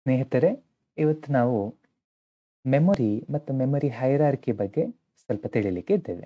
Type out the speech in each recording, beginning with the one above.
ಸ್ನೇಹಿತರೆ, ಇವತ್ತು ನಾವು ಮೆಮೊರಿ ಮತ್ತು ಮೆಮೊರಿ ಹೈರಾರ್ಕಿ ಬಗ್ಗೆ ಸ್ವಲ್ಪ ತಿಳಿಲಿಕ್ಕೆ ಇದ್ದೇವೆ.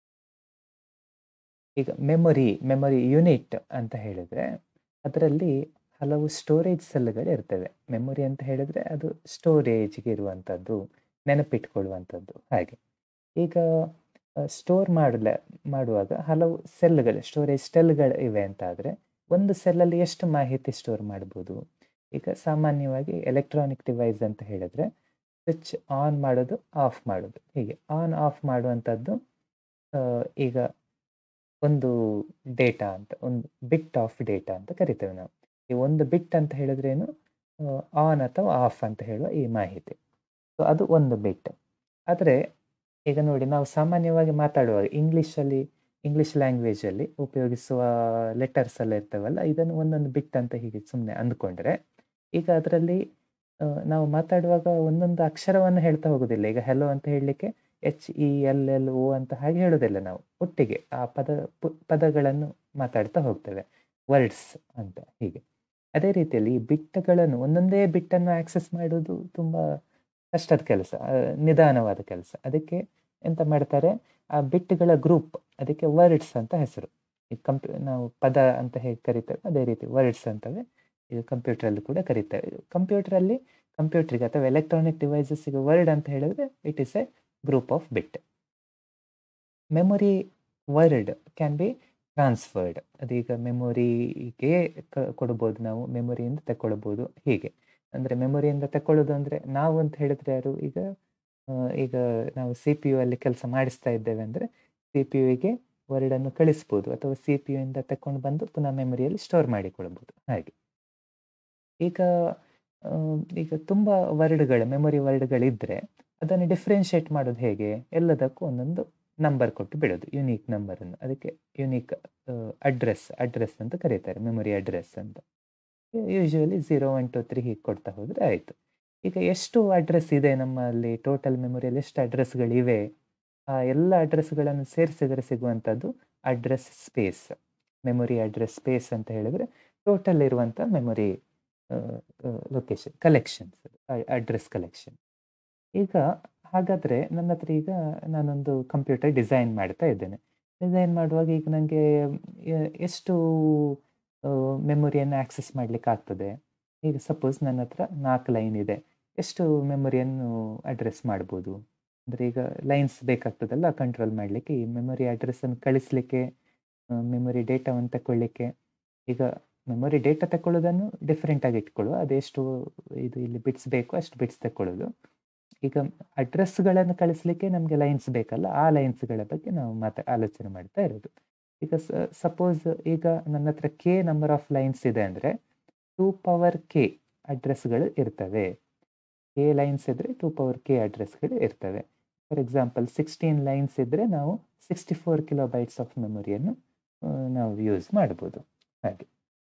ಈಗ ಮೆಮೊರಿ, ಮೆಮೊರಿ ಯೂನಿಟ್ ಅಂತ ಹೇಳಿದ್ರೆ, ಅದರಲ್ಲಿ ಹಲವು ಸ್ಟೋರೇಜ್ ಸೆಲ್‌ಗಳಿರ್ತವೆ. ಮೆಮೊರಿ ಅಂತ ಹೇಳಿದ್ರೆ ಅದು ಸ್ಟೋರೇಜ್‌ಗೆ ಇರುವಂಥದ್ದು, ನೆನಪಿಟ್ಕೊಳ್ಳುವಂಥದ್ದು ಹಾಗೆ. ಈಗ ಅ, ಸ್ಟೋರ್ ಮಾಡಲ ಮಾಡುವಾಗ ಹಲವು ಸೆಲ್‌ಗಳು, ಸ್ಟೋರೇಜ್ ಸೆಲ್‌ಗಳು ಇವೆ ಅಂತಾದ್ರೆ, ಒಂದು ಸೆಲ್ಲಲ್ಲಿ ಎಷ್ಟು ಮಾಹಿತಿ ಸ್ಟೋರ್ ಮಾಡ್ಬೋದು? ಈಗ ಸಾಮಾನ್ಯವಾಗಿ ಎಲೆಕ್ಟ್ರಾನಿಕ್ ಡಿವೈಸ್ ಅಂತ ಹೇಳಿದ್ರೆ, ಸ್ವಿಚ್ ಆನ್ ಮಾಡೋದು, ಆಫ್ ಮಾಡೋದು ಹೀಗೆ. ಆನ್, ಆಫ್ ಮಾಡುವಂಥದ್ದು ಅ, ಈಗ ಒಂದು ಡೇಟಾ ಅಂತ, ಒಂದು ಬಿಟ್ ಆಫ್ ಡೇಟಾ ಅಂತ ಕರಿತೇವೆ ನಾವು. ಈ ಒಂದು ಬಿಟ್ ಅಂತ ಹೇಳಿದ್ರೇನು? ಅ, ಆನ್ ಅಥವಾ ಆಫ್ ಅಂತ ಹೇಳುವ ಈ ಮಾಹಿತಿ. ಸೊ ಅದು ಒಂದು ಬಿಟ್. ಆದ್ರೆ ಈಗ ನೋಡಿ ನಾವು ಸಾಮಾನ್ಯವಾಗಿ ಮಾತಾಡುವಾಗ ಇಂಗ್ಲಿಷಲ್ಲಿ ಇಂಗ್ಲಿಷ್ ಲ್ಯಾಂಗ್ವೇಜಲ್ಲಿ ಉಪಯೋಗಿಸುವ ಲೆಟರ್ಸ್ ಎಲ್ಲ ಇರ್ತವಲ್ಲ, ಇದನ್ನು ಒಂದೊಂದು ಬಿಟ್ ಅಂತ ಹೀಗೆ ಸುಮ್ನೆ ಅಂದ್ಕೊಂಡ್ರೆ, ಈಗ ಅದರಲ್ಲಿ ಅ, ನಾವು ಮಾತಾಡುವಾಗ ಒಂದೊಂದು ಅಕ್ಷರವನ್ನು ಹೇಳ್ತಾ ಹೋಗುದಿಲ್ಲ. ಈಗ ಹೆಲೋ ಅಂತ ಹೇಳಲಿಕ್ಕೆ ಎಚ್-ಇ-ಎಲ್-ಎಲ್-ಒ ಅಂತ ಹಾಗೆ ಹೇಳುವುದಿಲ್ಲ ನಾವು. ಒಟ್ಟಿಗೆ ಆ ಪದ ಪು ಪದಗಳನ್ನು ಮಾತಾಡ್ತಾ ಹೋಗ್ತೇವೆ. ವರ್ಡ್ಸ್ ಅಂತ ಹೀಗೆ. ಅದೇ ರೀತಿಯಲ್ಲಿ ಈ ಬಿಟ್‌ಗಳನ್ನು ಒಂದೊಂದೇ ಬಿಟ್ಟನ್ನು ಆಕ್ಸೆಸ್ ಮಾಡುವುದು ತುಂಬಾ ಕಷ್ಟದ ಕೆಲಸ. ಅ, ನಿಧಾನವಾದ ಕೆಲಸ. ಅದಕ್ಕೆ ಎಂತ ಮಾಡ್ತಾರೆ, ಆ ಬಿಟ್‌ಗಳ ಗ್ರೂಪ್ ಅದಕ್ಕೆ ವರ್ಡ್ಸ್ ಅಂತ ಹೆಸರು. ಈ ಕಂಪ್ಯೂ ನಾವು ಪದ ಅಂತ ಹೇಗೆ ಕರಿತೇವೆ, ಅದೇ ರೀತಿ ವರ್ಡ್ಸ್ ಅಂತವೇ ಇದು ಕಂಪ್ಯೂಟರಲ್ಲಿ ಕೂಡ ಕರೀತೇವೆ. ಕಂಪ್ಯೂಟರಲ್ಲಿ ಕಂಪ್ಯೂಟರ್‌ಗೆ ಅಥವಾ ಎಲೆಕ್ಟ್ರಾನಿಕ್ ಡಿವೈಸಸ್‌ಗೆ ವರ್ಡ್ ಅಂತ ಹೇಳಿದ್ರೆ it is a group of bit. Memory word can be transferred. ಅದೀಗ ಮೆಮೊರಿಗೆ ಕ ಕೊಡ್ಬೋದು ನಾವು, ಮೆಮೊರಿಯಿಂದ ತಕ್ಕೊಳ್ಬೋದು ಹೀಗೆ. ಅಂದ್ರೆ ಮೆಮೊರಿಯಿಂದ ತಕ್ಕೊಳ್ಳೋದು ಅಂದ್ರೆ ನಾವು ಅಂತ ಹೇಳಿದ್ರೆ ಯಾರು? ಈಗ ಅ, ಈಗ ನಾವು ಸಿಪಿಯು ಅಲ್ಲಿ ಕೆಲಸ ಮಾಡಿಸ್ತಾ ಇದ್ದೇವೆ ಅಂದ್ರೆ, ಸಿಪಿಯುಗೆ ವರ್ಡನ್ನು ಕಳಿಸ್ಬೋದು ಅಥವಾ ಸಿಪಿಯುಯಿಂದ ತಕೊಂಡು ಬಂದು ಪುನಃ ಮೆಮೊರಿಯಲ್ಲಿ ಸ್ಟೋರ್ ಮಾಡಿಕೊಳ್ಳಬಹುದು ಹಾಗೆ. ಈಗ ಅ, ಈಗ ತುಂಬಾ ವರ್ಡ್‌ಗಳು, ಮೆಮೊರಿ ವರ್ಡ್‌ಗಳಿದ್ರೆ ಅದನ್ನು ಡಿಫರೆನ್ಶಿಯೇಟ್ ಮಾಡೋದು ಹೇಗೆ? ಎಲ್ಲದಕ್ಕೂ ಒಂದೊಂದು ನಂಬರ್ ಕೊಟ್ಟು ಬಿಡೋದು. ಯುನಿಕ್ ನಂಬರ್ ಅನ್ನು. ಅದಕ್ಕೆ ಯುನಿಕ್ ಅ, ಅಡ್ರೆಸ್, ಅಡ್ರೆಸ್ ಅಂತ ಕರೀತಾರೆ. ಮೆಮೊರಿ ಅಡ್ರೆಸ್ ಅಂತ. ಯೂಶುವಲಿ 0, 1, 2, 3 ಹೀಗೆ ಕೊಡ್ತಾ ಹೋದ್ರೆ ಆಯ್ತು. ಈಗ ಎಷ್ಟು ಅಡ್ರೆಸ್ ಇದೆ ನಮ್ಮಲ್ಲಿ ಟೋಟಲ್ ಮೆಮೊರಿಯಲ್ಲಿ ಎಷ್ಟು ಅಡ್ರೆಸ್‌ಗಳಿವೆ? ಆ ಎಲ್ಲ ಅಡ್ರೆಸ್‌ಗಳನ್ನು ಸೇರಿಸಿದರೆ ಸಿಗುವಂಥದ್ದು address space. Memory address space ಅಂತ ಹೇಳಿದ್ರೆ ಟೋಟಲ್ ಇರುವಂಥ memory uh, uh, location collections uh, address collection. ಈಗ ಹಾಗಾದ್ರೆ ನನ್ನ ಹತ್ರ ಈಗ ನಾನೊಂದು ಕಂಪ್ಯೂಟರ್ ಡಿಸೈನ್ ಮಾಡ್ತಾ ಇದ್ದೇನೆ. ಡಿಸೈನ್ ಮಾಡುವಾಗ ಈಗ ನಂಗೆ ಎ ಎಷ್ಟು ಅ, ಮೆಮೊರಿಯನ್ನು ಆಕ್ಸೆಸ್ ಮಾಡ್ಲಿಕ್ಕೆ ಆಗ್ತದೆ? ಈಗ ಸಪೋಸ್ ನನ್ನ ಹತ್ರ 4 ಲೈನ್ ಇದೆ. ಎಷ್ಟು ಮೆಮೊರಿಯನ್ನು ಅಡ್ರೆಸ್ ಮಾಡ್ಬೋದು? ಅಂದ್ರೆ ಈಗ ಲೈನ್ಸ್ ಬೇಕಾಗ್ತದಲ್ಲ ಕಂಟ್ರೋಲ್ ಮಾಡ್ಲಿಕ್ಕೆ, ಈ ಮೆಮೊರಿ ಅಡ್ರೆಸ್ ಅನ್ನು ಕಳಿಸ್ಲಿಕ್ಕೆ, ಅ, ಮೆಮೊರಿ ಡೇಟಾವನ್ನು ತಕ್ಕೊಳ್ಳಿಕ್ಕೆ. ಈಗ ಮೆಮೊರಿ ಡೇಟಾ ತಕ್ಕೊಳ್ಳೋದನ್ನು ಡಿಫರೆಂಟ್ ಆಗಿ ಇಟ್ಕೊಳ್ಳುವ. ಅದೆಷ್ಟು ಇದು ಇಲ್ಲಿ ಬಿಟ್ಸ್ ಬೇಕೋ ಅಷ್ಟು ಬಿಟ್ಸ್ ತಕ್ಕೊಳ್ಳೋದು. ಈಗ ಅಡ್ರೆಸ್‌ಗಳನ್ನು ಕಳಿಸ್ಲಿಕ್ಕೆ ನಮ್ಗೆ ಲೈನ್ಸ್ ಬೇಕಲ್ಲ, ಆ ಲೈನ್ಸ್‌ಗಳ ಬಗ್ಗೆ ನಾವು ಮಾತಾ ಆಲೋಚನೆ ಮಾಡ್ತಾ ಇರೋದು. ಈಗ ಸ ಸಪೋಸ್ ಈಗ ನನ್ನ ಹತ್ರ ಕೆ ನಂಬರ್ ಆಫ್ ಲೈನ್ಸ್ ಇದೆ ಅಂದ್ರೆ 2 ಪವರ್ ಕೆ ಅಡ್ರೆಸ್‌ಗಳು ಇರ್ತವೆ. ಕೆ ಲೈನ್ಸ್ ಇದ್ರೆ 2 ಪವರ್ ಕೆ ಅಡ್ರೆಸ್‌ಗಳು ಇರ್ತವೆ. ಫಾರ್ ಎಕ್ಸಾಂಪಲ್ 16 ಲೈನ್ಸ್ ಇದ್ರೆ ನಾವು 64 ಕಿಲೋಬೈಟ್ಸ್ ಆಫ್ ಮೆಮೊರಿಯನ್ನು ಅ, ನಾವು ಯೂಸ್ ಮಾಡ್ಬೋದು ಹಾಗೆ.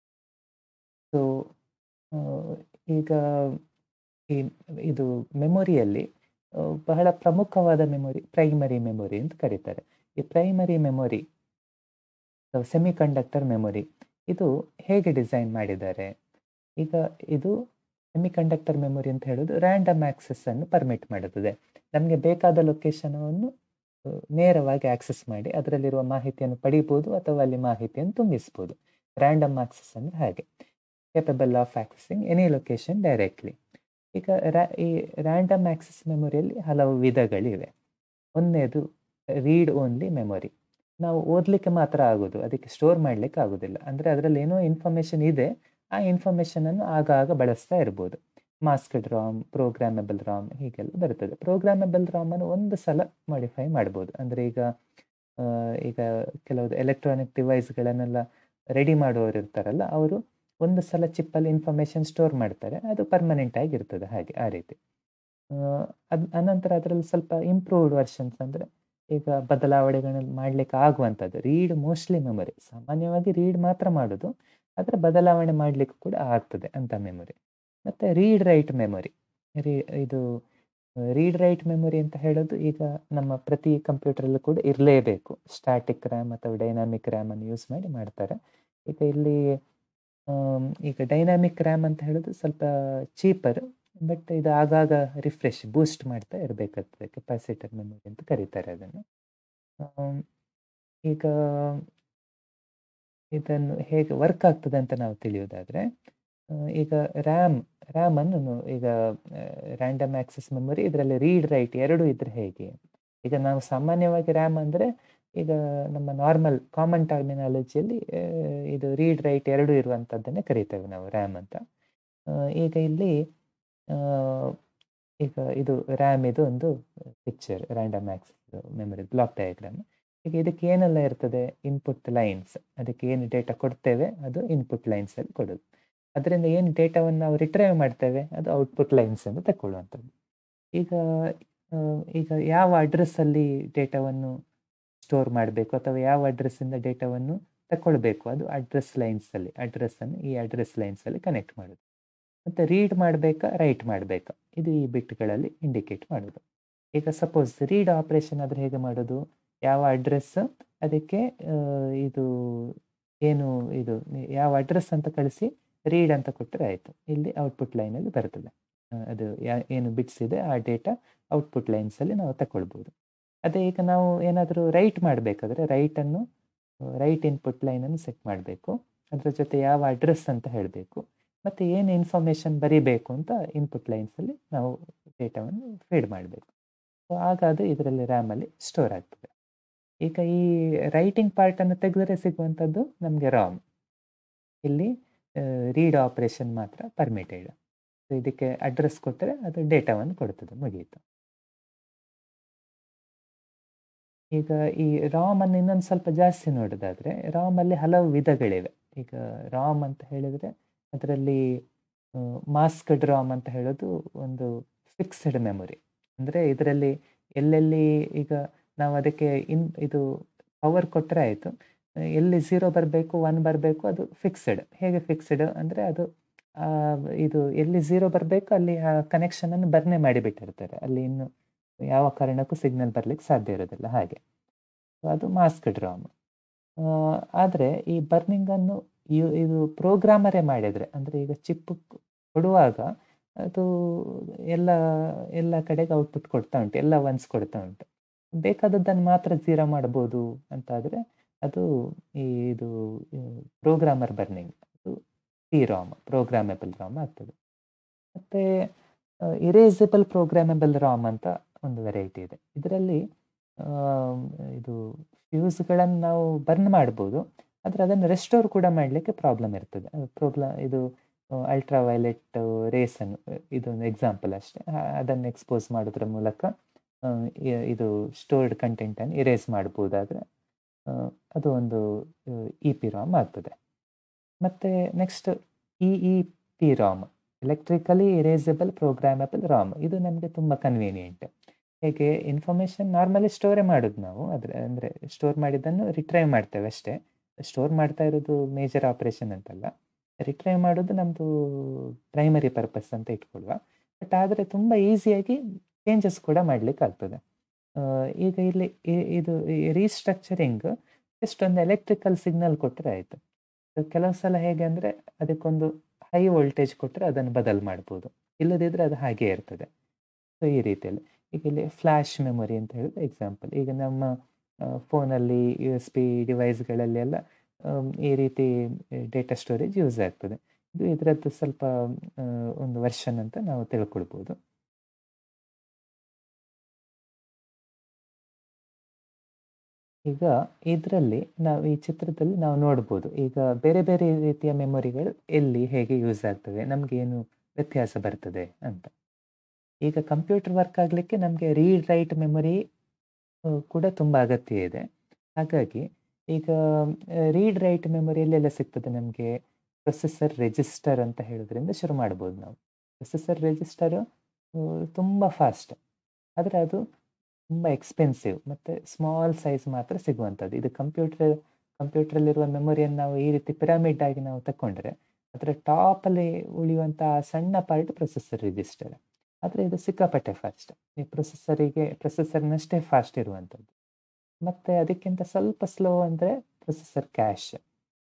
ಸೊ ಅ, ಈಗ ಈ ಇದು ಮೆಮೊರಿಯಲ್ಲಿ ಅ, ಬಹಳ ಪ್ರಮುಖವಾದ ಮೆಮೊರಿ ಪ್ರೈಮರಿ ಮೆಮೊರಿ ಅಂತ ಕರೀತಾರೆ. ಈ ಪ್ರೈಮರಿ ಮೆಮೊರಿ ಅಥವಾ ಸೆಮಿಕಂಡಕ್ಟರ್ ಮೆಮೊರಿ ಇದು ಹೇಗೆ ಡಿಸೈನ್ ಮಾಡಿದ್ದಾರೆ? ಈಗ ಇದು ಸೆಮಿಕಂಡಕ್ಟರ್ ಮೆಮೊರಿ ಅಂತ ಹೇಳೋದು ರಾಂಡಮ್ ಆಕ್ಸೆಸ್ ಅನ್ನು ಪರ್ಮಿಟ್ ಮಾಡುತ್ತದೆ. ನಮ್ಗೆ ಬೇಕಾದ ಲೊಕೇಶನನ್ನು ಅ, ನೇರವಾಗಿ ಆಕ್ಸೆಸ್ ಮಾಡಿ ಅದರಲ್ಲಿರುವ ಮಾಹಿತಿಯನ್ನು ಪಡಿಬೋದು ಅಥವಾ ಅಲ್ಲಿ ಮಾಹಿತಿಯನ್ನು ತುಂಬಿಸ್ಬೋದು. ರಾಂಡಮ್ ಆಕ್ಸೆಸ್ ಅಂದ್ರೆ ಹಾಗೆ. Capable of accessing any location directly. ಈಗ ರಾ ಈ ರಾಂಡಮ್ ಆಕ್ಸೆಸ್ ಮೆಮೊರಿಯಲ್ಲಿ ಹಲವು ವಿಧಗಳಿವೆ. ಒಂದನೇದು ರೀಡ್ ಓನ್ಲಿ ಮೆಮೊರಿ. ನಾವು ಓದ್ಲಿಕ್ಕೆ ಮಾತ್ರ ಆಗೋದು. ಅದಕ್ಕೆ ಸ್ಟೋರ್ ಮಾಡ್ಲಿಕ್ಕೆ ಆಗುದಿಲ್ಲ. ಅಂದ್ರೆ ಅದರಲ್ಲಿ ಏನೋ ಇನ್ಫಾರ್ಮೇಷನ್ ಇದೆ. ಆ ಇನ್ಫಾರ್ಮೇಷನ್ ಅನ್ನು ಆಗಾಗ ಬಳಸ್ತಾ ಇರ್ಬೋದು. ಮಾಸ್ಕ್ಡ್ ರಾಮ್, ಪ್ರೋಗ್ರಾಮಬಲ್ ರಾಮ್ ಹೀಗೆಲ್ಲ ಬರ್ತದೆ. ಪ್ರೋಗ್ರಾಮಬಲ್ ರಾಮ್ ಅನ್ನು ಒಂದು ಸಲ ಮಾಡಿಫೈ ಮಾಡ್ಬೋದು. ಅಂದ್ರೆ ಈಗ ಅ, ಈಗ ಕೆಲವು ಎಲೆಕ್ಟ್ರಾನಿಕ್ ಡಿವೈಸ್‌ಗಳನ್ನೆಲ್ಲ ರೆಡಿ ಮಾಡುವವರು ಇರ್ತಾರಲ್ಲ, ಅವರು ಒಂದು ಸಲ ಚಿಪ್ಪಲ್ಲಿ ಇನ್ಫಾರ್ಮೇಷನ್ ಸ್ಟೋರ್ ಮಾಡ್ತಾರೆ. ಅದು ಪರ್ಮನೆಂಟ್ ಆಗಿ ಇರ್ತದೆ ಹಾಗೆ, ಆ ರೀತಿ. ಅ, ಅದ್ ಅನಂತರ ಅದರಲ್ಲಿ ಸ್ವಲ್ಪ ಇಂಪ್ರೂವ್ಡ್ ವರ್ಷನ್ಸ್ ಅಂದ್ರೆ ಈಗ ಬದಲಾವಣೆಗಳನ್ನು ಮಾಡ್ಲಿಕ್ಕೆ ಆಗುವಂಥದ್ದು. Read mostly memory. ಸಾಮಾನ್ಯವಾಗಿ ರೀಡ್ ಮಾತ್ರ ಮಾಡುದು. ಆದ್ರೆ ಬದಲಾವಣೆ ಮಾಡ್ಲಿಕ್ಕೂ ಕೂಡ ಆಗ್ತದೆ ಅಂತ ಮೆಮೊರಿ. ಮತ್ತೆ ರೀಡ್ ರೈಟ್ ಮೆಮೊರಿ. ರೀ ಇದು ರೀಡ್ ರೈಟ್ ಮೆಮೊರಿ ಅಂತ ಹೇಳೋದು ಈಗ ನಮ್ಮ ಪ್ರತಿ ಕಂಪ್ಯೂಟರಲ್ಲೂ ಕೂಡ ಇರಲೇಬೇಕು. ಸ್ಟಾಟಿಕ್ ರ್ಯಾಮ್ ಅಥವಾ ಡೈನಾಮಿಕ್ ರ್ಯಾಮ್ ಅನ್ನು ಯೂಸ್ ಮಾಡಿ ಮಾಡ್ತಾರೆ. ಈಗ ಇಲ್ಲಿ ಆಮ್, ಈಗ ಡೈನಾಮಿಕ್ ರ್ಯಾಮ್ ಅಂತ ಹೇಳೋದು ಸ್ವಲ್ಪ ಚೀಪರ್ ಬಟ್ ಇದು ಆಗಾಗ ರಿಫ್ರೆಶ್ ಬೂಸ್ಟ್ ಮಾಡ್ತಾ ಇರಬೇಕಾಗ್ತದೆ ಕೆಪಾಸಿಟರ್ ಮೆಮೊರಿ ಅಂತ ಕರೀತಾರೆ ಅದನ್ನು ಆಮ್, ಈಗ ಇದನ್ನು ಹೇಗೆ ವರ್ಕ್ ಆಗ್ತದೆ ಅಂತ ನಾವು ತಿಳಿಯೋದಾದ್ರೆ ಆ, ಈಗ ರ್ಯಾಮ್ ರ್ಯಾಮ್ ಅನ್ನು ನು- ಈಗ ರ್ಯಾಂಡಮ್ ಆಕ್ಸೆಸ್ ಮೆಮೊರಿ ಇದರಲ್ಲಿ ರೀಡ್ ರೈಟ್ ಎರಡು ಇದ್ರೆ ಹೇಗೆ ಈಗ ನಾವು ಸಾಮಾನ್ಯವಾಗಿ ರ್ಯಾಮ್ ಅಂದರೆ ಈಗ ನಮ್ಮ ನಾರ್ಮಲ್ ಕಾಮನ್ ಟರ್ಮಿನಾಲಜಿಯಲ್ಲಿ ಇದು ರೀಡ್ ರೈಟ್ ಎರಡು ಇರುವಂಥದ್ದನ್ನೇ ಕರಿತೇವೆ ನಾವು ರ್ಯಾಮ್ ಅಂತ ಆ, ಈಗ ಇಲ್ಲಿ ಆ, ಈಗ ಇದು ರ್ಯಾಮ್ ಇದು ಒಂದು picture random access memory block diagram ಈಗ ಇದಕ್ಕೆ ಏನೆಲ್ಲ ಇರ್ತದೆ ಇನ್ಪುಟ್ ಲೈನ್ಸ್ ಅದಕ್ಕೆ ಏನು ಡೇಟಾ ಕೊಡ್ತೇವೆ ಅದು ಇನ್ಪುಟ್ ಲೈನ್ಸ್ ಅಲ್ಲಿ ಕೊಡೋದು ಅದರಿಂದ ಏನು ಡೇಟಾವನ್ನು ನಾವು ರಿಟ್ರೈವ್ ಮಾಡ್ತೇವೆ ಅದು ಔಟ್ಪುಟ್ ಲೈನ್ಸ್ ಎಂದು ತಗೊಳ್ಳುವಂಥದ್ದು ಈಗ ಆ, ಈಗ ಯಾವ ಅಡ್ರೆಸ್ ಅಲ್ಲಿ ಡೇಟಾವನ್ನು ಸ್ಟೋರ್ ಮಾಡಬೇಕು ಅಥವಾ ಯಾವ ಅಡ್ರೆಸ್ ಇಂದ ಡೇಟಾವನ್ನು ತಗೊಳ್ಬೇಕು ಅದು ಅಡ್ರೆಸ್ ಲೈನ್ಸ್ ಅಲ್ಲಿ ಅಡ್ರೆಸ್ ಅನ್ನು ಈ ಅಡ್ರೆಸ್ ಲೈನ್ಸ್ ಅಲ್ಲಿ ಕನೆಕ್ಟ್ ಮಾಡೋದು ಮತ್ತೆ ರೀಡ್ ಮಾಡಬೇಕಾ ರೈಟ್ ಮಾಡಬೇಕಾ ಇದು ಈ ಬಿಟ್ಗಳಲ್ಲಿ ಇಂಡಿಕೇಟ್ ಮಾಡೋದು ಈಗ ಸಪೋಸ್ ರೀಡ್ ಆಪರೇಷನ್ ಆದ್ರೆ ಹೇಗೆ ಮಾಡೋದು ಯಾವ ಅಡ್ರೆಸ್ ಅದಕ್ಕೆ ಆ, ಇದು ಏನು ಇದು ಯಾವ ಅಡ್ರೆಸ್ ಅಂತ ಕಳಿಸಿ ರೀಡ್ ಅಂತ ಕೊಟ್ಟರೆ ಆಯಿತು ಇಲ್ಲಿ ಔಟ್ಪುಟ್ ಲೈನಲ್ಲಿ ಬರ್ತದೆ ಆ, ಅದು ಯಾ ಏನು ಬಿಟ್ಸ್ ಇದೆ ಆ ಡೇಟಾ ಔಟ್ಪುಟ್ ಲೈನ್ಸಲ್ಲಿ ನಾವು ತಗೊಳ್ಬೋದು ಅದೇ ಈಗ ನಾವು ಏನಾದರೂ ರೈಟ್ ಮಾಡಬೇಕಾದ್ರೆ ರೈಟನ್ನು ರೈಟ್ ಇನ್ಪುಟ್ ಲೈನನ್ನು ಸೆಟ್ ಮಾಡಬೇಕು ಅದರ ಜೊತೆ ಯಾವ ಅಡ್ರೆಸ್ ಅಂತ ಹೇಳಬೇಕು ಮತ್ತು ಏನು ಇನ್ಫಾರ್ಮೇಷನ್ ಬರಿಬೇಕು ಅಂತ ಇನ್ಪುಟ್ ಲೈನ್ಸಲ್ಲಿ ನಾವು ಡೇಟಾವನ್ನು ಫೀಡ್ ಮಾಡಬೇಕು ಸೊ ಆಗ ಅದು ಇದರಲ್ಲಿ ರ್ಯಾಮಲ್ಲಿ ಸ್ಟೋರ್ ಆಗ್ತದೆ ಈಗ ಈ ರೈಟಿಂಗ್ ಪಾರ್ಟನ್ನು ತೆಗೆದರೆ ಸಿಗುವಂಥದ್ದು ನಮಗೆ ರಾಮ್ ಇಲ್ಲಿ ರೀಡ್ ಆಪರೇಷನ್ ಮಾತ್ರ ಪರ್ಮಿಟೆಡ್ ಇದಕ್ಕೆ ಅಡ್ರೆಸ್ ಕೊಟ್ಟರೆ ಅದು ಡೇಟಾವನ್ನು ಕೊಡ್ತದೆ ಮುಗಿಯಿತು ಈಗ ಈ ರಾಮ್ ಅನ್ನು ಇನ್ನೊಂದು ಸ್ವಲ್ಪ ಜಾಸ್ತಿ ನೋಡೋದಾದ್ರೆ ರಾಮ್ ಅಲ್ಲಿ ಹಲವು ವಿಧಗಳಿವೆ ಈಗ ರಾಮ್ ಅಂತ ಹೇಳಿದ್ರೆ ಅದರಲ್ಲಿ ಮಾಸ್ಕ್ಡ್ ರಾಮ್ ಅಂತ ಹೇಳೋದು ಒಂದು ಫಿಕ್ಸ್ಡ್ ಮೆಮೊರಿ ಅಂದ್ರೆ ಇದರಲ್ಲಿ ಎಲ್ಲೆಲ್ಲಿ ಈಗ ನಾವು ಅದಕ್ಕೆ ಇನ್ ಇದು ಪವರ್ ಕೊಟ್ಟರೆ ಆಯಿತು ಎಲ್ಲಿ ಝೀರೋ ಬರಬೇಕು ಒನ್ ಬರಬೇಕು ಅದು ಫಿಕ್ಸ್ಡ್ ಹೇಗೆ ಫಿಕ್ಸ್ಡ್ ಅಂದರೆ ಅದು ಆ, ಇದು ಎಲ್ಲಿ ಝೀರೋ ಬರಬೇಕು ಅಲ್ಲಿ ಆ ಕನೆಕ್ಷನ್ ಅನ್ನು ಬರ್ನೆ ಮಾಡಿಬಿಟ್ಟಿರ್ತಾರೆ ಅಲ್ಲಿ ಇನ್ನು ಯಾವ ಕಾರಣಕ್ಕೂ ಸಿಗ್ನಲ್ ಬರ್ಲಿಕ್ಕೆ ಸಾಧ್ಯ ಇರೋದಿಲ್ಲ ಹಾಗೆ So ಅದು ಮಾಸ್ಕ್ಡ್ ರಾಮ್ ಆದರೆ ಈ ಬರ್ನಿಂಗ್ ಅನ್ನು ಇ- ಇದು ಪ್ರೋಗ್ರಾಮರೇ ಮಾಡಿದ್ರೆ ಅಂದರೆ ಈಗ ಚಿಪ್ ಕೊಡುವಾಗ ಅದು ಎಲ್ಲ ಎಲ್ಲ ಕಡೆಗೆ ಔಟ್ಪುಟ್ ಕೊಡ್ತಾ ಉಂಟು ಎಲ್ಲ ಒನ್ಸ್ ಕೊಡ್ತಾ ಉಂಟು ಬೇಕಾದದ್ದನ್ನು ಮಾತ್ರ ಝೀರೋ ಮಾಡ್ಬೋದು ಅಂತ ಆದರೆ ಅದು ಈ ಇದು ಪ್ರೋಗ್ರಾಮರ್ ಬರ್ನಿಂಗ್ ಅದು ಪಿ ರಾಮ್ ಪ್ರೋಗ್ರಾಮೆಬಲ್ ರಾಮ್ ಆಗ್ತದೆ ಮತ್ತೆ ಇರೇಸಬಲ್ ಪ್ರೋಗ್ರಾಮೆಬಲ್ ರಾಮ್ ಅಂತ ಒಂದು ವೆರೈಟಿ ಇದೆ ಇದರಲ್ಲಿ ಇದು ಫ್ಯೂಸ್ಗಳನ್ನು ನಾವು ಬರ್ನ್ ಮಾಡ್ಬೋದು ಆದರೆ ಅದನ್ನು ರೆಸ್ಟೋರ್ ಕೂಡ ಮಾಡಲಿಕ್ಕೆ ಪ್ರಾಬ್ಲಮ್ ಇರ್ತದೆ ಪ್ರಾಬ್ಲಮ್ ಇದು ಅಲ್ಟ್ರಾ ವೈಲೆಟ್ ರೇಸ್ ಅನ್ನು ಇದೊಂದು ಎಕ್ಸಾಂಪಲ್ ಅಷ್ಟೇ ಆ, ಅದನ್ನು ಎಕ್ಸ್ಪೋಸ್ ಮಾಡೋದ್ರ ಮೂಲಕ ಆ, ಇ- ಇದು ಸ್ಟೋರ್ಡ್ ಕಂಟೆಂಟನ್ನು ಇರೇಸ್ ಮಾಡ್ಬೋದಾದ್ರೆ ಆ, ಅದು ಒಂದು ಇ ಪಿ ರಾಮ್ ಆಗ್ತದೆ ಮತ್ತೆ next E E P ROM electrically erasable programmable ROM ಇದು ನಮಗೆ ತುಂಬ ಕನ್ವೀನಿಯೆಂಟ್ ಹೇಗೆ ಇನ್ಫಾರ್ಮೇಷನ್ ನಾರ್ಮಲಿ ಸ್ಟೋರೇ ಮಾಡೋದು ನಾವು ಅದ್ರ ಅಂದರೆ ಸ್ಟೋರ್ ಮಾಡಿದ್ದನ್ನು ರಿಟ್ರೈವ್ ಮಾಡ್ತೇವೆ ಅಷ್ಟೇ ಸ್ಟೋರ್ ಮಾಡ್ತಾ ಇರೋದು ಮೇಜರ್ ಆಪರೇಷನ್ ಅಂತಲ್ಲ ರಿಟ್ರೈವ್ ಮಾಡೋದು ನಮ್ಮದು ಪ್ರೈಮರಿ ಪರ್ಪಸ್ ಅಂತ ಇಟ್ಕೊಳ್ಳುವ ಬಟ್ ಆದರೆ ತುಂಬ ಈಸಿಯಾಗಿ ಚೇಂಜಸ್ ಕೂಡ ಮಾಡ್ಲಿಕ್ಕೆ ಆಗ್ತದೆ ಆ, ಈಗ ಇಲ್ಲಿ ಇ- ಇದು ರೀಸ್ಟ್ರಕ್ಚರಿಂಗ್ ಜಸ್ಟ್ ಒಂದು ಎಲೆಕ್ಟ್ರಿಕಲ್ ಸಿಗ್ನಲ್ ಕೊಟ್ಟರೆ ಆಯಿತು ಕೆಲವು ಸಲ ಹೇಗೆ ಅಂದರೆ ಅದಕ್ಕೊಂದು ಹೈ ವೋಲ್ಟೇಜ್ ಕೊಟ್ಟರೆ ಅದನ್ನು ಬದಲು ಮಾಡ್ಬೋದು ಇಲ್ಲದಿದ್ದರೆ ಅದು ಹಾಗೇ ಇರ್ತದೆ ಸೊ ಈ ರೀತಿಯಲ್ಲಿ ಈಗ ಇಲ್ಲಿ ಫ್ಲ್ಯಾಶ್ ಮೆಮೊರಿ ಅಂತ ಹೇಳಿದ್ರೆ ಎಕ್ಸಾಂಪಲ್ ಈಗ ನಮ್ಮ ಫೋನಲ್ಲಿ ಯು ಎಸ್ ಪಿ ಡಿವೈಸ್ಗಳಲ್ಲಿ ಎಲ್ಲ ಆಮ್, ಈ ರೀತಿ ಡೇಟಾ ಸ್ಟೋರೇಜ್ ಯೂಸ್ ಆಗ್ತದೆ ಇದು ಇದರದ್ದು ಸ್ವಲ್ಪ ಆ, ಒಂದು ವರ್ಷನ್ ಅಂತ ನಾವು ತಿಳ್ಕೊಳ್ಬೋದು ಈಗ ಇದರಲ್ಲಿ ನಾವು ಈ ಚಿತ್ರದಲ್ಲಿ ನಾವು ನೋಡ್ಬೋದು ಈಗ ಬೇರೆ ಬೇರೆ ರೀತಿಯ ಮೆಮೊರಿಗಳು ಎಲ್ಲಿ ಹೇಗೆ ಯೂಸ್ ಆಗ್ತವೆ ನಮ್ಗೆ ಏನು ವ್ಯತ್ಯಾಸ ಬರ್ತದೆ ಅಂತ ಈಗ ಕಂಪ್ಯೂಟರ್ ವರ್ಕ್ ಆಗಲಿಕ್ಕೆ ನಮಗೆ ರೀಡ್ ರೈಟ್ ಮೆಮೊರಿ ಕೂಡ ತುಂಬ ಅಗತ್ಯ ಇದೆ ಹಾಗಾಗಿ ಈಗ ರೀಡ್ ರೈಟ್ ಮೆಮೊರಿಯಲ್ಲೆಲ್ಲ ಸಿಗ್ತದೆ ನಮಗೆ ಪ್ರೊಸೆಸರ್ ರೆಜಿಸ್ಟರ್ ಅಂತ ಹೇಳೋದ್ರಿಂದ ಶುರು ಮಾಡ್ಬೋದು ನಾವು ಪ್ರೊಸೆಸರ್ ರೆಜಿಸ್ಟರು ತುಂಬ ಫಾಸ್ಟ್ ಆದರೆ ಅದು ತುಂಬ ಎಕ್ಸ್ಪೆನ್ಸಿವ್ ಮತ್ತು ಸ್ಮಾಲ್ ಸೈಜ್ ಮಾತ್ರ ಸಿಗುವಂಥದ್ದು ಇದು ಕಂಪ್ಯೂಟರ್ ಕಂಪ್ಯೂಟ್ರಲ್ಲಿರುವ ಮೆಮೊರಿಯನ್ನು ನಾವು ಈ ರೀತಿ ಪಿರಮಿಡ್ ಆಗಿ ನಾವು ತಗೊಂಡ್ರೆ ಅದರ ಟಾಪಲ್ಲಿ ಉಳಿಯುವಂಥ ಆ ಸಣ್ಣ ಪಾರ್ಟ್ ಪ್ರೊಸೆಸರ್ ರಿಜಿಸ್ಟರ್ ಆದರೆ ಇದು ಸಿಕ್ಕಾಪಟ್ಟೆ ಫಾಸ್ಟ್ ಈ ಪ್ರೊಸೆಸರಿಗೆ ಪ್ರೊಸೆಸರ್ನಷ್ಟೇ ಫಾಸ್ಟ್ ಇರುವಂಥದ್ದು ಮತ್ತು ಅದಕ್ಕಿಂತ ಸ್ವಲ್ಪ ಸ್ಲೋ ಅಂದರೆ ಪ್ರೊಸೆಸರ್ ಕ್ಯಾಶ್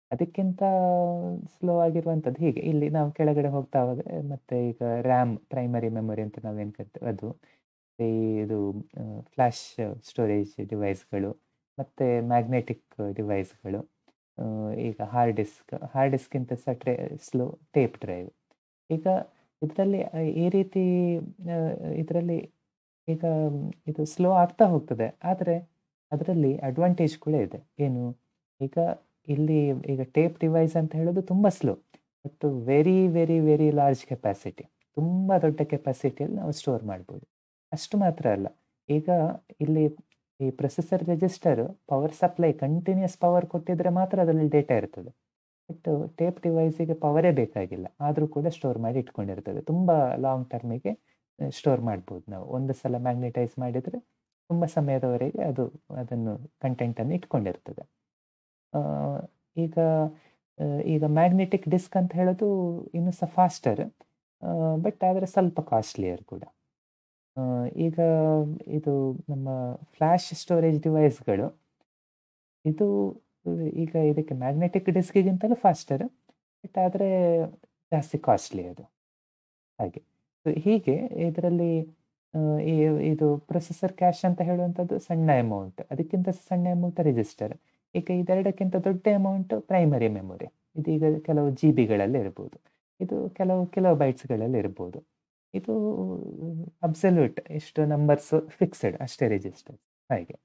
ಅದಕ್ಕಿಂತ ಸ್ಲೋ ಆಗಿರುವಂಥದ್ದು ಹೀಗೆ. ಇಲ್ಲಿ ನಾವು ಕೆಳಗಡೆ ಹೋಗ್ತಾ ಹೋದ್ರೆ ಮತ್ತೆ ಈಗ ರ್ಯಾಮ್ ಪ್ರೈಮರಿ ಮೆಮೊರಿ ಅಂತ ನಾವೇನು ಕರಿತೇವೆ ಅದು. ಈ ಇದು ಆಹ್, ಫ್ಲಾಶ್ ಸ್ಟೋರೇಜ್ ಡಿವೈಸ್‌ಗಳು, ಮತ್ತೆ ಮ್ಯಾಗ್ನೆಟಿಕ್ ಡಿವೈಸ್‌ಗಳು. ಆಹ್, ಈಗ ಹಾರ್ಡ್ ಡಿಸ್ಕ್, ಹಾರ್ಡ್ ಡಿಸ್ಕ್‌ಗಿಂತ ಸಹ ಟ್ರೇ ಸ್ಲೋ ಟೇಪ್ ಡ್ರೈವ್. ಈಗ ಇದರಲ್ಲಿ ಆಹ್, ಈ ರೀತಿ ಆಹ್, ಇದರಲ್ಲಿ ಈಗ ಇದು ಸ್ಲೋ ಆಗ್ತಾ ಹೋಗ್ತದೆ. ಆದ್ರೆ ಅದರಲ್ಲಿ ಅಡ್ವಾಂಟೇಜ್ ಕೂಡ ಇದೆ. ಏನು? ಈಗ ಇಲ್ಲಿ ಈಗ ಟೇಪ್ ಡಿವೈಸ್ ಅಂತ ಹೇಳೋದು ತುಂಬಾ slow. But very, very, very large capacity. ತುಂಬಾ ದೊಡ್ಡ ಕೆಪಾಸಿಟಿಯಲ್ಲಿ ನಾವು ಸ್ಟೋರ್ ಮಾಡ್ಬೋದು. ಅಷ್ಟು ಮಾತ್ರ ಅಲ್ಲ. ಈಗ ಇಲ್ಲಿ ಈ processor register power supply continuous power ಕೊಟ್ಟಿದ್ರೆ ಮಾತ್ರ ಅದರಲ್ಲಿ ಡೇಟಾ ಇರ್ತದೆ. ಬಟ್ ಟೇಪ್ ಡಿವೈಸಿಗೆ ಪವರೇ ಬೇಕಾಗಿಲ್ಲ. ಆದ್ರೂ ಕೂಡ ಸ್ಟೋರ್ ಮಾಡಿ ಇಟ್ಕೊಂಡಿರ್ತದೆ. ತುಂಬಾ ಲಾಂಗ್ ಟರ್ಮಿಗೆ ಆಹ್, ಸ್ಟೋರ್ ಮಾಡ್ಬೋದು ನಾವು. ಒಂದು ಸಲ ಮ್ಯಾಗ್ನೆಟೈಸ್ ಮಾಡಿದ್ರೆ ತುಂಬಾ ಸಮಯದವರೆಗೆ ಅದು ಅದನ್ನು ಕಂಟೆಂಟ್ ಅನ್ನು ಇಟ್ಕೊಂಡಿರ್ತದೆ. ಆಹ್, ಈಗ ಆಹ್, ಈಗ ಮ್ಯಾಗ್ನೆಟಿಕ್ ಡಿಸ್ಕ್ ಅಂತ ಹೇಳೋದು ಇನ್ನೂ ಸಹ ಫಾಸ್ಟರ್. ಆಹ್, ಬಟ್ ಆದ್ರೆ ಸ್ವಲ್ಪ ಕಾಸ್ಟ್ಲಿಯರ್ ಕೂಡ. ಆಹ್, ಈಗ ಇದು ನಮ್ಮ ಫ್ಲಾಶ್ ಸ್ಟೋರೇಜ್ ಡಿವೈಸ್‌ಗಳು ಇದು ಈಗ ಇದಕ್ಕೆ ಮ್ಯಾಗ್ನೆಟಿಕ್ ಡಿಸ್ಕ್‌ಗಿಂತಲೂ ಫಾಸ್ಟರ್. ಬಟ್ ಆದ್ರೆ ಜಾಸ್ತಿ ಕಾಸ್ಟ್ಲಿ ಅದು. ಹಾಗೆ. ಸೊ ಹೀಗೆ ಇದರಲ್ಲಿ ಆಹ್, ಈ ಇದು ಪ್ರೊಸೆಸರ್ ಕ್ಯಾಶ್ ಅಂತ ಹೇಳುವಂಥದ್ದು ಸಣ್ಣ ಅಮೌಂಟ್. ಅದಕ್ಕಿಂತ ಸಣ್ಣ ಅಮೌಂಟ್ ರಿಜಿಸ್ಟರ್. ಈಗ ಇದೆರಡಕ್ಕಿಂತ ದೊಡ್ಡ ಅಮೌಂಟ್ ಪ್ರೈಮರಿ ಮೆಮೊರಿ. ಇದೀಗ ಕೆಲವು ಜಿಬಿಗಳಲ್ಲಿ ಇರ್ಬೋದು. ಇದು ಕೆಲವು ಕಿಲೋಬೈಟ್ಸ್‌ಗಳಲ್ಲಿ ಇರ್ಬೋದು. ಇದು ಅಬ್ಸಲ್ಯೂಟ್ ಎಷ್ಟು ನಂಬರ್ಸ್ ಫಿಕ್ಸ್ಡ್ ಅಷ್ಟೇ ರಿಜಿಸ್ಟರ್ ಹಾಗೆ.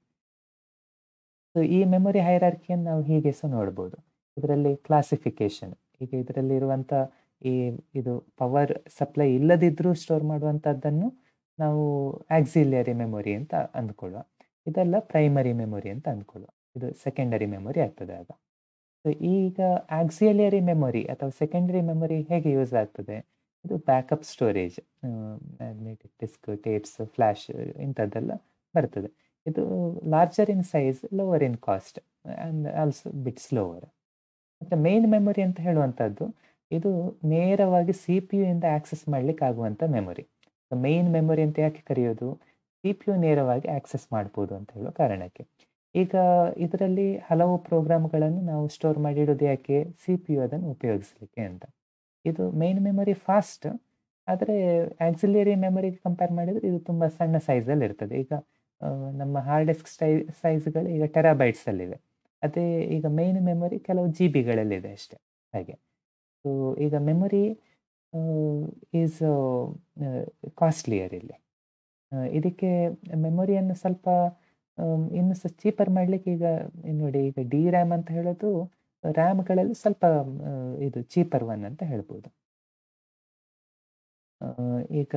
ಸೊ ಈ ಮೆಮೊರಿ ಹೈರಾರ್ಕಿಯನ್ನು ನಾವು ಹೀಗೆ ಸಹ ನೋಡ್ಬೋದು. ಇದರಲ್ಲಿ ಕ್ಲಾಸಿಫಿಕೇಷನ್ ಈಗ ಇದರಲ್ಲಿ ಇರುವಂಥ ಈ ಇದು ಪವರ್ ಸಪ್ಲೈ ಇಲ್ಲದಿದ್ರೂ ಸ್ಟೋರ್ ಮಾಡುವಂಥದ್ದನ್ನು ನಾವು ಆಕ್ಸಿಲಿಯರಿ ಮೆಮೊರಿ ಅಂತ ಅಂದ್ಕೊಳ್ಳುವ. ಇದೆಲ್ಲ ಪ್ರೈಮರಿ ಮೆಮೊರಿ ಅಂತ ಅಂದ್ಕೊಳ್ಳುವ. ಇದು ಸೆಕೆಂಡರಿ ಮೆಮೊರಿ ಆಗ್ತದೆ ಆಗ. ಸೊ ಈಗ ಆಕ್ಸಿಲಿಯರಿ ಮೆಮೊರಿ ಅಥವಾ ಸೆಕೆಂಡರಿ ಮೆಮೊರಿ ಹೇಗೆ ಯೂಸ್ ಆಗ್ತದೆ? ಇದು backup storage uh, magnetic disk, tapes, flash ಇಂಥದ್ದೆಲ್ಲ ಬರ್ತದೆ. ಇದು larger in size, lower in cost and also bit slower. ಮತ್ತೆ ಮೇನ್ ಮೆಮೊರಿ ಅಂತ ಹೇಳುವಂಥದ್ದು ಇದು ನೇರವಾಗಿ ಸಿಪಿಯು ಇಂದ ಆಕ್ಸೆಸ್ ಮಾಡ್ಲಿಕ್ಕೆ ಆಗುವಂಥ ಮೆಮೊರಿ. ಮೇನ್ ಮೆಮೊರಿ ಅಂತ ಯಾಕೆ ಕರೆಯೋದು? ಸಿಪಿಯು ನೇರವಾಗಿ ಆಕ್ಸೆಸ್ ಮಾಡ್ಬೋದು ಅಂತ ಹೇಳುವ ಕಾರಣಕ್ಕೆ. ಈಗ ಇದರಲ್ಲಿ ಹಲವು ಪ್ರೋಗ್ರಾಮ್‌ಗಳನ್ನು ನಾವು ಸ್ಟೋರ್ ಮಾಡಿ ಇಡೋದು ಯಾಕೆ? ಸಿಪಿಯು ಅದನ್ನು ಉಪಯೋಗಿಸಲಿಕ್ಕೆ ಅಂತ. ಇದು ಮೇನ್ ಮೆಮೊರಿ ಫಾಸ್ಟ್. ಆದ್ರೆ ಆಕ್ಸಿಲಿಯರಿ ಮೆಮೊರಿಗೆ ಕಂಪೇರ್ ಮಾಡಿದ್ರೆ ಇದು ತುಂಬಾ ಸಣ್ಣ ಸೈಜಲ್ಲಿ ಇರ್ತದೆ. ಈಗ ಆಹ್, ನಮ್ಮ ಹಾರ್ಡ್ ಡಿಸ್ಕ್ ಸ್ಟೈ ಸೈಜ್‌ಗಳು ಈಗ ಟೆರಾಬೈಟ್ಸ್ ಅಲ್ಲಿವೆ. ಅದೇ ಈಗ ಮೇನ್ ಮೆಮೊರಿ ಕೆಲವು ಜಿಬಿಗಳಲ್ಲಿದೆ ಅಷ್ಟೇ ಹಾಗೆ. ಸೊ ಈಗ memory uh, is uh, costlier ಇಲ್ಲಿ. ಆಹ್, ಇದಕ್ಕೆ ಮೆಮೊರಿಯನ್ನು ಸ್ವಲ್ಪ ಆಹ್, ಇನ್ನೂ ಸಹ ಚೀಪರ್ ಮಾಡ್ಲಿಕ್ಕೆ ಈಗ ನೋಡಿ ಈಗ ಡಿ ರ್ಯಾಮ್ ಅಂತ ಹೇಳೋದು ರ್ಯಾಮ್‌ಗಳಲ್ಲಿ ಸ್ವಲ್ಪ ಆಹ್, ಇದು ಚೀಪರ್ ಒನ್ ಅಂತ ಹೇಳ್ಬೋದು. ಆಹ್, ಈಗ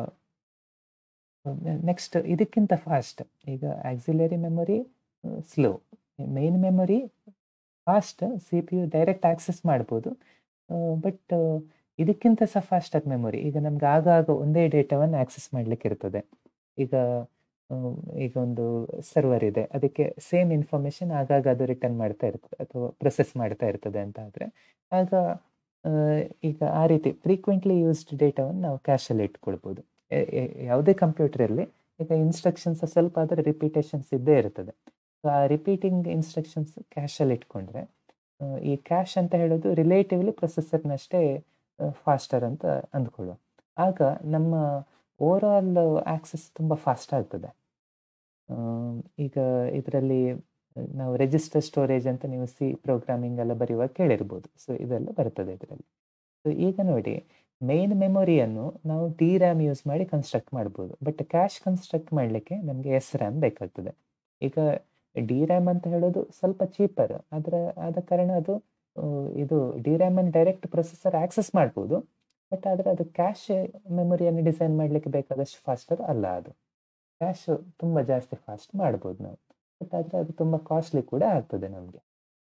ನೆ ನೆಕ್ಸ್ಟ್ ಇದಕ್ಕಿಂತ ಫಾಸ್ಟ್. ಈಗ auxiliary memory uh, slow. Main memory fast CPU direct access ಮಾಡ್ಬೋದು. ಆಹ್, ಬಟ್ ಇದಕ್ಕಿಂತ ಸಹ ಫಾಸ್ಟರ್ ಮೆಮೊರಿ. ಈಗ ನಮ್ಗೆ ಆಗಾಗ ಒಂದೇ ಡೇಟಾವನ್ನು ಆಕ್ಸೆಸ್ ಮಾಡ್ಲಿಕ್ಕೆ ಇರ್ತದೆ. ಈಗ ಆಹ್, ಈಗ ಒಂದು ಸರ್ವರ್ ಇದೆ. ಅದಕ್ಕೆ ಸೇಮ್ ಇನ್ಫಾರ್ಮೇಷನ್ ಆಗಾಗ ಅದು ರಿಟರ್ನ್ ಮಾಡ್ತಾ ಇರ್ತದೆ ಅಥವಾ ಪ್ರೊಸೆಸ್ ಮಾಡ್ತಾ ಇರ್ತದೆ ಅಂತ ಆದ್ರೆ, ಆಗ ಆಹ್, ಈಗ ಆ ರೀತಿ ಫ್ರೀಕ್ವೆಂಟ್ಲಿ ಯೂಸ್ಡ್ ಡೇಟಾವನ್ನು ನಾವು ಕ್ಯಾಶಲ್ಲಿ ಇಟ್ಕೊಳ್ಬೋದು. ಎ ಎ ಯಾವುದೇ ಕಂಪ್ಯೂಟರ್ ಇರಲಿ ಈಗ ಇನ್ಸ್ಟ್ರಕ್ಷನ್ಸ್ ಸ್ವಲ್ಪ ಆದ್ರೆ ರಿಪಿಟೇಷನ್ಸ್ ಇದ್ದೇ ಇರ್ತದೆ. ಸೊ ಆ ರಿಪೀಟಿಂಗ್ ಇನ್ಸ್ಟ್ರಕ್ಷನ್ಸ್ ಕ್ಯಾಶಲ್ಲಿ ಇಟ್ಕೊಂಡ್ರೆ ಆಹ್, ಈ ಕ್ಯಾಶ್ ಅಂತ ಹೇಳೋದು ರಿಲೇಟಿವ್ಲಿ ಪ್ರೊಸೆಸರ್‌ನಷ್ಟೇ ಆಹ್, ಫಾಸ್ಟರ್ ಅಂತ ಅಂದ್ಕೊಳ್ಳುವ. ಆಗ ನಮ್ಮ ಓವರಾಲ್ ಆಕ್ಸೆಸ್ ತುಂಬಾ ಫಾಸ್ಟ್ ಆಗ್ತದೆ. ಆಹ್, ಈಗ ಇದರಲ್ಲಿ ನಾವು ರಿಜಿಸ್ಟರ್ ಸ್ಟೋರೇಜ್ ಅಂತ ನೀವು ಸಿ ಪ್ರೋಗ್ರಾಮಿಂಗ್ ಎಲ್ಲ ಬರೆಯುವಾಗ ಕೇಳಿರ್ಬೋದು. ಸೊ ಇದೆಲ್ಲ ಬರ್ತದೆ ಇದರಲ್ಲಿ. ಸೊ ಈಗ ನೋಡಿ ಮೇನ್ ಮೆಮೊರಿಯನ್ನು ನಾವು ಡಿ ರ್ಯಾಮ್ ಯೂಸ್ ಮಾಡಿ ಕನ್ಸ್ಟ್ರಕ್ಟ್ ಮಾಡ್ಬೋದು. ಬಟ್ ಕ್ಯಾಶ್ ಕನ್ಸ್ಟ್ರಕ್ಟ್ ಮಾಡ್ಲಿಕ್ಕೆ ನಮ್ಗೆ ಎಸ್ ರ್ಯಾಮ್ ಬೇಕಾಗ್ತದೆ. ಈಗ ಡಿ ರ್ಯಾಮ್ ಅಂತ ಹೇಳೋದು ಸ್ವಲ್ಪ ಚೀಪರ್. ಆದ್ರ ಆದ ಕಾರಣ ಅದು ಆಹ್, ಇದು ಡಿ ರ್ಯಾಮನ್ನು ಡೈರೆಕ್ಟ್ ಪ್ರೊಸೆಸರ್ ಆಕ್ಸೆಸ್ ಮಾಡ್ಬೋದು. ಬಟ್ ಆದ್ರೆ ಅದು ಕ್ಯಾಶ್ ಮೆಮೊರಿಯನ್ನು ಡಿಸೈನ್ ಮಾಡ್ಲಿಕ್ಕೆ ಬೇಕಾದಷ್ಟು ಫಾಸ್ಟರ್ ಅಲ್ಲ ಅದು. ಕ್ಯಾಶ್ ತುಂಬಾ ಜಾಸ್ತಿ ಫಾಸ್ಟ್ ಮಾಡ್ಬೋದು ನಾವು. ಬಟ್ ಆದ್ರೆ ಅದು ತುಂಬಾ ಕಾಸ್ಟ್ಲಿ ಕೂಡ ಆಗ್ತದೆ ನಮ್ಗೆ.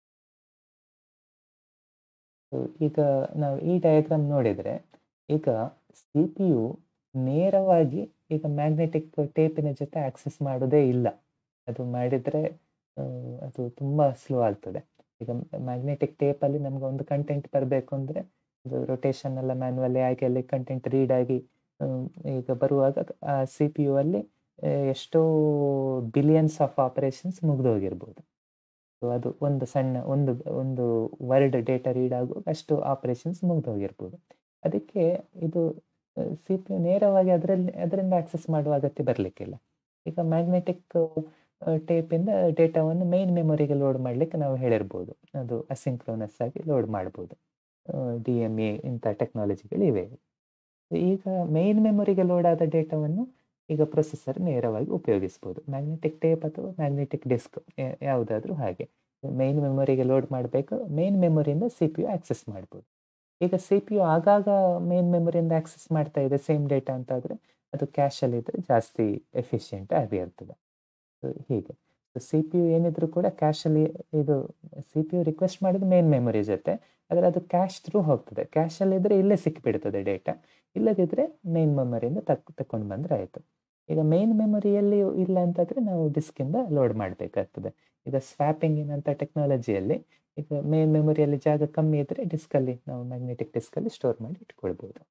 ಸೊ ಈಗ ನಾವು ಈ ಡಯಾಗ್ರಾಮ್ ನೋಡಿದ್ರೆ, ಈಗ ಸಿಪಿಯು ನೇರವಾಗಿ ಈಗ ಮ್ಯಾಗ್ನೆಟಿಕ್ ಟೇಪಿನ ಜೊತೆ ಆಕ್ಸೆಸ್ ಮಾಡೋದೇ ಇಲ್ಲ. ಅದು ಮಾಡಿದ್ರೆ ಆಹ್, ಅದು ತುಂಬಾ ಸ್ಲೋ ಆಗ್ತದೆ. ಈಗ ಮ್ಯಾಗ್ನೆಟಿಕ್ ಟೇಪಲ್ಲಿ ನಮ್ಗೆ ಒಂದು ಕಂಟೆಂಟ್ ಬರಬೇಕು ಅಂದ್ರೆ, ಅದು ರೊಟೇಷನ್ ಎಲ್ಲ ಮ್ಯಾನ್ಯುವಲಿ ಆಗಿ ಅಲ್ಲಿ ಕಂಟೆಂಟ್ ರೀಡ್ ಆಗಿ ಆಹ್, ಈಗ ಬರುವಾಗ ಆ ಸಿಪಿಯು ಅಲ್ಲಿ ಎ ಎಷ್ಟೋ ಬಿಲಿಯನ್ಸ್ ಆಫ್ ಆಪರೇಷನ್ಸ್ ಮುಗ್ದೋಗಿರ್ಬೋದು. ಸೊ ಅದು ಒಂದು ಸಣ್ಣ ಒಂದು ಒಂದು ವರ್ಡ್ ಡೇಟಾ ರೀಡ್ ಆಗುವಾಗ ಅಷ್ಟು ಆಪರೇಷನ್ಸ್ ಮುಗ್ದೋಗಿರ್ಬೋದು. ಅದಕ್ಕೆ ಇದು ಅಹ್, ಸಿಪಿಯು ನೇರವಾಗಿ ಅದರಲ್ಲಿ ಅದರಿಂದ ಆಕ್ಸೆಸ್ ಮಾಡುವ ಅಗತ್ಯ ಬರ್ಲಿಕ್ಕಿಲ್ಲ. ಈಗ ಮ್ಯಾಗ್ನೆಟಿಕ್ ಅಹ್, ಟೇಪಿಂದ ಡೇಟಾವನ್ನು ಮೇನ್ ಮೆಮೊರಿಗೆ ಲೋಡ್ ಮಾಡ್ಲಿಕ್ಕೆ ನಾವು ಹೇಳಿರ್ಬೋದು. ಅದು ಅಸಿಂಕ್ರೋನಸ್ ಆಗಿ ಲೋಡ್ ಮಾಡ್ಬೋದು. ಅಹ್, ಡಿಎಂಎ ಇಂಥ ಟೆಕ್ನಾಲಜಿಗಳಿವೆ. ಈಗ ಮೇನ್ ಮೆಮೊರಿಗೆ ಲೋಡ್ ಆದ ಡೇಟಾವನ್ನು ಈಗ ಪ್ರೊಸೆಸರ್ ನೇರವಾಗಿ ಉಪಯೋಗಿಸ್ಬೋದು. ಮ್ಯಾಗ್ನೆಟಿಕ್ ಟೇಪ್ ಅಥವಾ ಮ್ಯಾಗ್ನೆಟಿಕ್ ಡಿಸ್ಕ್ ಯ ಯಾವುದಾದ್ರೂ ಹಾಗೆ. ಮೇನ್ ಮೆಮೊರಿಗೆ ಲೋಡ್ ಮಾಡಬೇಕು. ಮೇನ್ ಮೆಮೊರಿಯಿಂದ ಸಿಪಿಯು ಆಕ್ಸೆಸ್ ಮಾಡ್ಬೋದು. ಈಗ ಸಿಪಿಯು ಆಗಾಗ ಮೇನ್ ಮೆಮೊರಿಯಿಂದ ಆಕ್ಸೆಸ್ ಮಾಡ್ತಾ ಇದೆ ಸೇಮ್ ಡೇಟಾ ಅಂತಾದ್ರೆ ಅದು ಕ್ಯಾಶಲ್ಲಿದ್ರೆ ಜಾಸ್ತಿ ಎಫಿಷಿಯೆಂಟ್ ಆಗಿರ್ತದೆ. ಸೊ ಹೀಗೆ. ಸಿಪಿಯು ಏನಿದ್ರು ಕೂಡ ಕ್ಯಾಶಲ್ಲಿ ಇದು ಸಿಪಿಯು ರಿಕ್ವೆಸ್ಟ್ ಮಾಡೋದು ಮೇನ್ ಮೆಮೊರಿ ಜೊತೆ. ಆದ್ರೆ ಅದು ಕ್ಯಾಶ್ ಥ್ರೂ ಹೋಗ್ತದೆ. ಕ್ಯಾಶಲ್ಲಿದ್ರೆ ಇಲ್ಲೇ ಸಿಕ್ಬಿಡ್ತದೆ ಡೇಟಾ. ಇಲ್ಲದಿದ್ರೆ ಮೇನ್ ಮೆಮೊರಿಯಿಂದ ತಕ್ ತಕೊಂಡು ಬಂದ್ರೆ ಆಯ್ತು. ಈಗ ಮೇನ್ ಮೆಮೊರಿಯಲ್ಲಿಯೂ ಇಲ್ಲ ಅಂತಾದ್ರೆ ನಾವು ಡಿಸ್ಕಿಂದ ಲೋಡ್ ಮಾಡ್ಬೇಕಾಗ್ತದೆ. ಈಗ ಸ್ವ್ಯಾಪಿಂಗ್ ನಂಥ ಟೆಕ್ನಾಲಜಿಯಲ್ಲಿ ಈಗ ಮೇನ್ ಮೆಮೊರಿಯಲ್ಲಿ ಜಾಗ ಕಮ್ಮಿ ಇದ್ರೆ ಡಿಸ್ಕಲ್ಲಿ ನಾವು ಮ್ಯಾಗ್ನೆಟಿಕ್ ಡಿಸ್ಕಲ್ಲಿ ಸ್ಟೋರ್ ಮಾಡಿ ಇಟ್ಕೊಳ್ಬೋದು.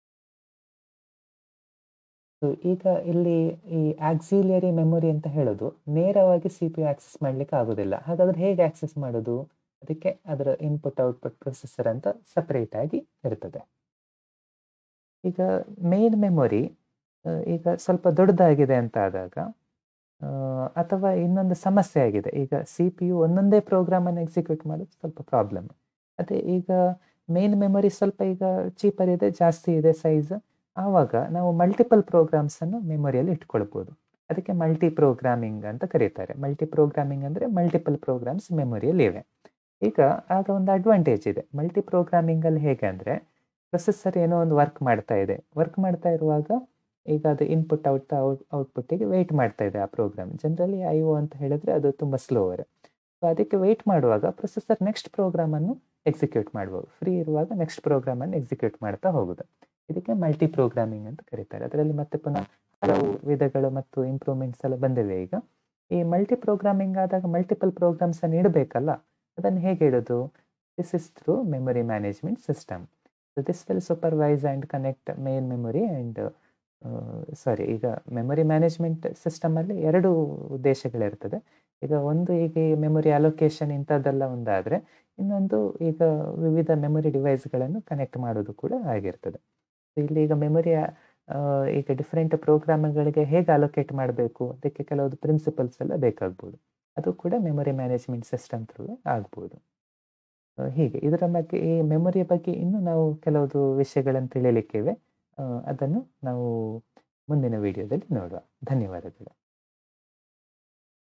ಸೊ ಈಗ ಇಲ್ಲಿ ಈ ಆಕ್ಸಿಲಿಯರಿ ಮೆಮೊರಿ ಅಂತ ಹೇಳೋದು ನೇರವಾಗಿ ಸಿಪಿಯು ಆಕ್ಸೆಸ್ ಮಾಡ್ಲಿಕ್ಕೆ ಆಗೋದಿಲ್ಲ. ಹಾಗಾದ್ರೆ ಹೇಗೆ ಆಕ್ಸೆಸ್ ಮಾಡೋದು? ಅದಕ್ಕೆ ಅದರ ಇನ್ಪುಟ್ ಔಟ್ಪುಟ್ ಪ್ರೊಸೆಸರ್ ಅಂತ ಸೆಪರೇಟ್ ಆಗಿ ಇರ್ತದೆ. ಈಗ ಮೇನ್ ಮೆಮೊರಿ ಅಹ್, ಈಗ ಸ್ವಲ್ಪ ದೊಡ್ಡದಾಗಿದೆ ಅಂತ ಆದಾಗ ಅಹ್, ಅಥವಾ ಇನ್ನೊಂದು ಸಮಸ್ಯೆ ಆಗಿದೆ. ಈಗ ಸಿಪಿಯು ಒಂದೊಂದೇ ಪ್ರೋಗ್ರಾಮ್ ಅನ್ನು ಎಕ್ಸಿಕ್ಯೂಟ್ ಮಾಡೋದು ಸ್ವಲ್ಪ ಪ್ರಾಬ್ಲಮ್. ಅದೇ ಈಗ ಮೇನ್ ಮೆಮೊರಿ ಸ್ವಲ್ಪ ಈಗ ಚೀಪರ್ ಇದೆ, ಜಾಸ್ತಿ ಇದೆ ಸೈಜ್. ಆವಾಗ ನಾವು ಮಲ್ಟಿಪಲ್ ಪ್ರೋಗ್ರಾಮ್ಸ್ ಅನ್ನು ಮೆಮೊರಿಯಲ್ಲಿ ಇಟ್ಕೊಳ್ಬೋದು. ಅದಕ್ಕೆ ಮಲ್ಟಿ ಪ್ರೋಗ್ರಾಮಿಂಗ್ ಅಂತ ಕರೀತಾರೆ. ಮಲ್ಟಿ ಪ್ರೋಗ್ರಾಮಿಂಗ್ ಅಂದ್ರೆ ಮಲ್ಟಿಪಲ್ ಪ್ರೋಗ್ರಾಮ್ಸ್ ಮೆಮೊರಿಯಲ್ಲಿ ಇವೆ. ಈಗ ಆಗ ಒಂದು ಅಡ್ವಾಂಟೇಜ್ ಇದೆ. ಮಲ್ಟಿ ಪ್ರೋಗ್ರಾಮಿಂಗ್ ಅಲ್ಲಿ ಹೇಗೆ ಅಂದ್ರೆ ಪ್ರೊಸೆಸರ್ ಏನೋ ಒಂದು ವರ್ಕ್ ಮಾಡ್ತಾ ಇದೆ. ವರ್ಕ್ ಮಾಡ್ತಾ ಇರುವಾಗ ಈಗ ಅದು ಇನ್ಪುಟ್ ಔಟ್ ಔಟ್ ಔಟ್ಪುಟ್ಟಿಗೆ ವೇಟ್ ಮಾಡ್ತಾ ಇದೆ ಆ ಪ್ರೋಗ್ರಾಮ್. ಜನರಲಿ ಐಒ ಅಂತ ಹೇಳಿದ್ರೆ ಅದು ತುಂಬಾ ಸ್ಲೋವರ್. ಸೊ ಅದಕ್ಕೆ ವೇಟ್ ಮಾಡುವಾಗ ಪ್ರೊಸೆಸರ್ ನೆಕ್ಸ್ಟ್ ಪ್ರೋಗ್ರಾಮ್ ಅನ್ನು ಎಕ್ಸಿಕ್ಯೂಟ್ ಮಾಡ್ಬೋದು. ಫ್ರೀ ಇರುವಾಗ ನೆಕ್ಸ್ಟ್ ಪ್ರೋಗ್ರಾಮ್ ಅನ್ನು ಎಕ್ಸಿಕ್ಯೂಟ್ ಮಾಡ್ತಾ ಹೋಗುದು. ಇದಕ್ಕೆ ಮಲ್ಟಿ ಪ್ರೋಗ್ರಾಮಿಂಗ್ ಅಂತ ಕರೀತಾರೆ. ಅದರಲ್ಲಿ ಮತ್ತೆ ಪುನಃ ಹಲವು ವಿಧಗಳು ಮತ್ತು ಇಂಪ್ರೂವ್‌ಮೆಂಟ್ಸ್ ಎಲ್ಲ ಬಂದಿವೆ ಈಗ. ಈ ಮಲ್ಟಿ ಪ್ರೋಗ್ರಾಮಿಂಗ್ ಆದಾಗ ಮಲ್ಟಿಪಲ್ ಪ್ರೋಗ್ರಾಮ್ಸ್ ಅನ್ನು ಇಡಬೇಕಲ್ಲ, ಅದನ್ನು ಹೇಗೆ ಇಡೋದು? This is through memory management system. So this will supervise and connect main memory and uh, sorry ಈಗ ಮೆಮೊರಿ ಮ್ಯಾನೇಜ್ಮೆಂಟ್ ಸಿಸ್ಟಮ್ ಅಲ್ಲಿ 2 ಉದ್ದೇಶಗಳಿರ್ತದೆ. ಈಗ ಒಂದು ಈಗ ಈ ಮೆಮೊರಿ ಅಲೋಕೇಶನ್ ಇಂಥದ್ದೆಲ್ಲ ಒಂದಾದ್ರೆ, ಇನ್ನೊಂದು ಈಗ ವಿವಿಧ ಮೆಮೊರಿ ಡಿವೈಸ್‌ಗಳನ್ನು ಕನೆಕ್ಟ್ ಮಾಡೋದು ಕೂಡ ಆಗಿರ್ತದೆ. ಇಲ್ಲಿ ಈಗ ಮೆಮೊರಿಯ ಅಹ್, ಈಗ ಡಿಫರೆಂಟ್ ಪ್ರೋಗ್ರಾಮ್‌ಗಳಿಗೆ ಹೇಗೆ ಅಲೋಕೇಟ್ ಮಾಡಬೇಕು? ಅದಕ್ಕೆ ಕೆಲವೊಂದು ಪ್ರಿನ್ಸಿಪಲ್ಸ್ ಎಲ್ಲ ಬೇಕಾಗ್ಬೋದು. ಅದು ಕೂಡ ಮೆಮೊರಿ ಮ್ಯಾನೇಜ್ಮೆಂಟ್ ಸಿಸ್ಟಮ್ ಥ್ರೂ ಆಗ್ಬೋದು. ಅಹ್, ಹೀಗೆ ಇದರ ಬಗ್ಗೆ ಈ ಮೆಮೊರಿಯ ಬಗ್ಗೆ ಇನ್ನೂ ನಾವು ಕೆಲವೊಂದು ವಿಷಯಗಳನ್ನು ತಿಳಿಯಲಿಕ್ಕಿವೆ. ಅಹ್, ಅದನ್ನು ನಾವು ಮುಂದಿನ ವಿಡಿಯೋದಲ್ಲಿ ನೋಡುವ. ಧನ್ಯವಾದಗಳು.